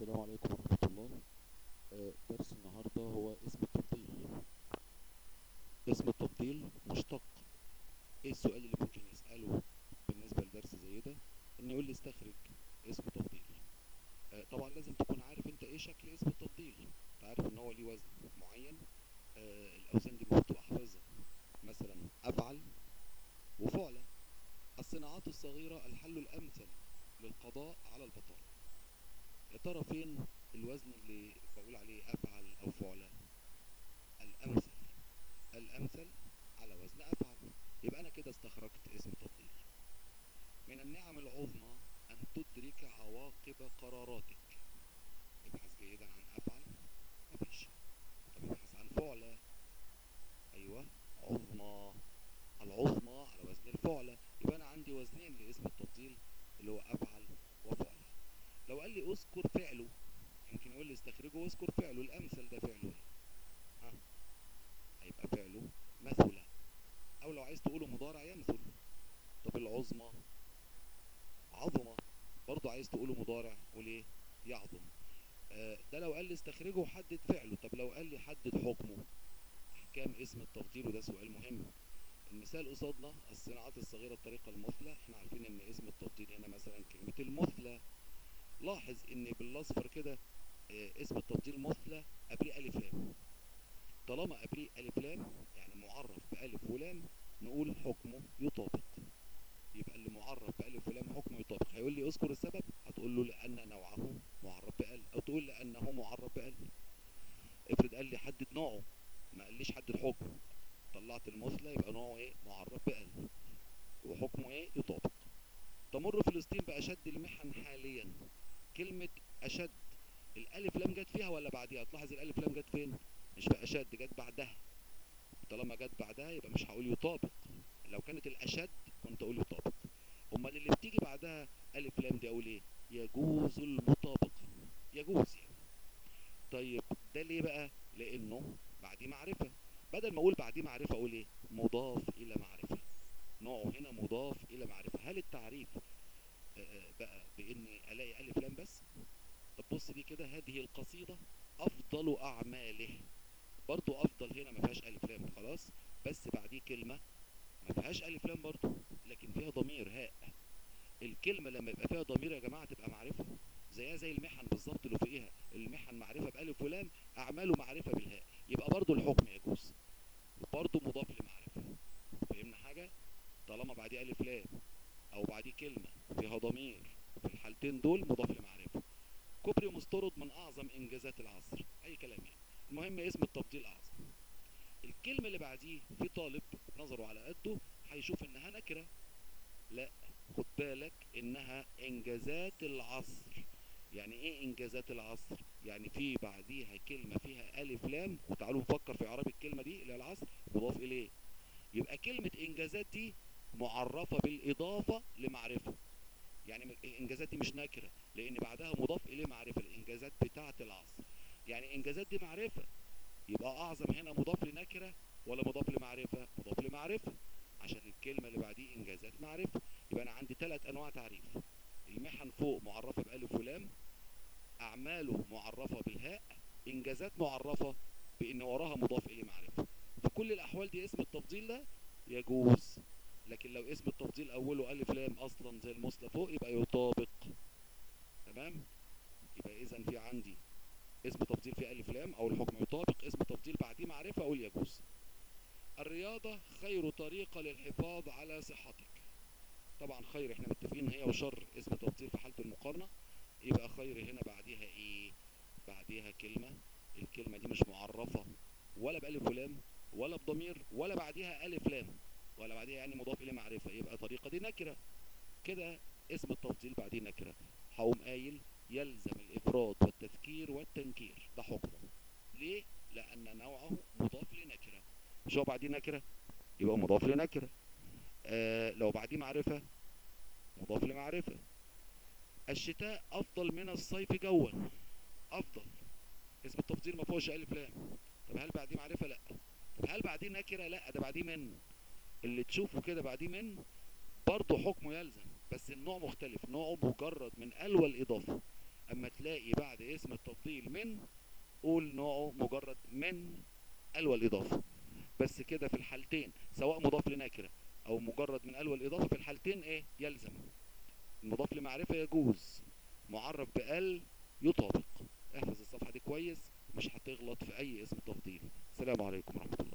السلام عليكم ورحمة الله آه، درس النهاردة هو اسم التفضيل اسم التفضيل مشتق ايه السؤال اللي ممكن يسأله بالنسبة لدرس زي ده ان يقول لي استخرج اسم تفضيل آه، طبعا لازم تكون عارف انت ايه شكل اسم التفضيل انت عارف ان هو ليه وزن معين آه، الاوزان دي المفروض تبقى حافظها مثلا افعل وفعل الصناعات الصغيرة الحل الامثل للقضاء على البطالة يا ترى فين الوزن اللي بقول عليه افعل او فعل الامثل الامثل على وزن افعل يبقى انا كده استخرجت اسم تفضيل من النعم العظمى ان تدرك عواقب قراراتك ابحث جيدا عن افعل مفيش طب ابحث عن فعل ايوه عظمى العظمى على وزن الفعل يبقى انا عندي وزنين لاسم التفضيل اللي هو افعل وفعل لو قال لي اذكر فعله يمكن يقول لي استخرجه واذكر فعله الامثل ده فعله ايه ها هيبقى فعله مثل او لو عايز تقوله مضارع يمثل طب العظمى عظمة برضه عايز تقوله مضارع قول ايه يعظم آه ده لو قال لي استخرجه وحدد فعله طب لو قال لي حدد حكمه احكام اسم التفضيل وده سؤال مهم المثال قصادنا الصناعات الصغيرة الطريقة المثلى احنا عارفين ان اسم التفضيل هنا مثلا كلمة المثلى لاحظ ان بالاصفر كده آه، اسم التفضيل مثلى قبليه الف لام طالما قبليه الف لام يعني معرف بالف ولام نقول حكمه يطابق يبقى اللي معرف بالف ولام حكمه يطابق هيقول لي اذكر السبب هتقول له لان نوعه معرف بال او تقول لانه معرف بال افرض قال لي حدد نوعه ما قاليش حدد حكمه طلعت المثلى يبقى نوعه ايه معرف بال وحكمه ايه يطابق تمر فلسطين باشد المحن حاليا كلمة أشد الألف لام جت فيها ولا بعديها تلاحظ الألف لام جت فين مش في أشد جت بعدها طالما جت بعدها يبقى مش هقول يطابق لو كانت الأشد كنت أقول يطابق أمال اللي بتيجي بعدها ألف لام دي أقول إيه يجوز المطابقة يجوز يعني طيب ده ليه بقى لأنه بعديه معرفة بدل ما أقول بعديه معرفة أقول إيه مضاف إلى معرفة نوعه هنا مضاف إلى معرفة هل التعريف آه، بقى باني الاقي الف لام بس طب بص دي كده هذه القصيدة افضل اعماله برضو افضل هنا ما فيهاش الف لام خلاص بس بعديه كلمة ما فيهاش الف لام برضو لكن فيها ضمير هاء الكلمة لما يبقى فيها ضمير يا جماعة تبقى معرفة زيها زي المحن بالظبط اللي فوقيها المحن معرفة بألف ولام أعماله معرفة بالهاء يبقى برضو الحكم يجوز برضو مضاف لمعرفة فهمنا حاجة طالما بعديه ألف لام او بعديه كلمة فيها ضمير في الحالتين دول مضاف لمعرفة كوبري مستورد من اعظم انجازات العصر اي كلام يعني المهم اسم التفضيل اعظم الكلمة اللي بعديه في طالب نظره على قده هيشوف انها نكرة لا خد بالك انها انجازات العصر يعني ايه انجازات العصر يعني في بعديها كلمة فيها الف لام وتعالوا نفكر في اعراب الكلمة دي اللي هي العصر مضاف اليه يبقى كلمة انجازات دي معرفة بالإضافة لمعرفة يعني الإنجازات دي مش نكرة لأن بعدها مضاف إليه معرفة الإنجازات بتاعة العصر يعني إنجازات دي معرفة يبقى أعظم هنا مضاف لنكرة ولا مضاف لمعرفة مضاف لمعرفة عشان الكلمة اللي بعديه إنجازات معرفة يبقى أنا عندي ثلاث أنواع تعريف المحن فوق معرفة بألف ولام أعماله معرفة بالهاء إنجازات معرفة بإن وراها مضاف إليه معرفة في كل الأحوال دي اسم التفضيل ده يجوز لكن لو اسم التفضيل اوله الف لام اصلا زي المثلى فوق يبقى يطابق تمام يبقى اذا في عندي اسم تفضيل فيه الف لام او الحكم يطابق اسم تفضيل بعديه معرفه اقول يجوز الرياضه خير طريقه للحفاظ على صحتك طبعا خير احنا متفقين هي وشر اسم تفضيل في حاله المقارنه يبقى خير هنا بعديها ايه بعديها كلمه الكلمه دي مش معرفه ولا بالف ولام ولا بضمير ولا بعديها الف لام ولا بعديها يعني مضاف اليه معرفه يبقى طريقه دي نكره كده اسم التفضيل بعديه نكره هقوم قايل يلزم الافراد والتذكير والتنكير ده حكمه ليه لان نوعه مضاف لنكره مش هو بعديه نكره يبقى مضاف لنكره آه لو بعديه معرفه مضاف لمعرفه الشتاء افضل من الصيف جوا افضل اسم التفضيل ما فيهوش الف لام طب هل بعديه معرفه لا طب هل بعديه نكره لا ده بعديه من اللي تشوفه كده بعديه من برضه حكمه يلزم بس النوع مختلف نوعه مجرد من ال والإضافة اما تلاقي بعد اسم التفضيل من قول نوعه مجرد من ال والاضافه بس كده في الحالتين سواء مضاف لنكره او مجرد من ال والاضافه في الحالتين ايه يلزم المضاف لمعرفه يجوز معرف بال يطابق احفظ الصفحه دي كويس مش هتغلط في اي اسم تفضيل السلام عليكم ورحمه الله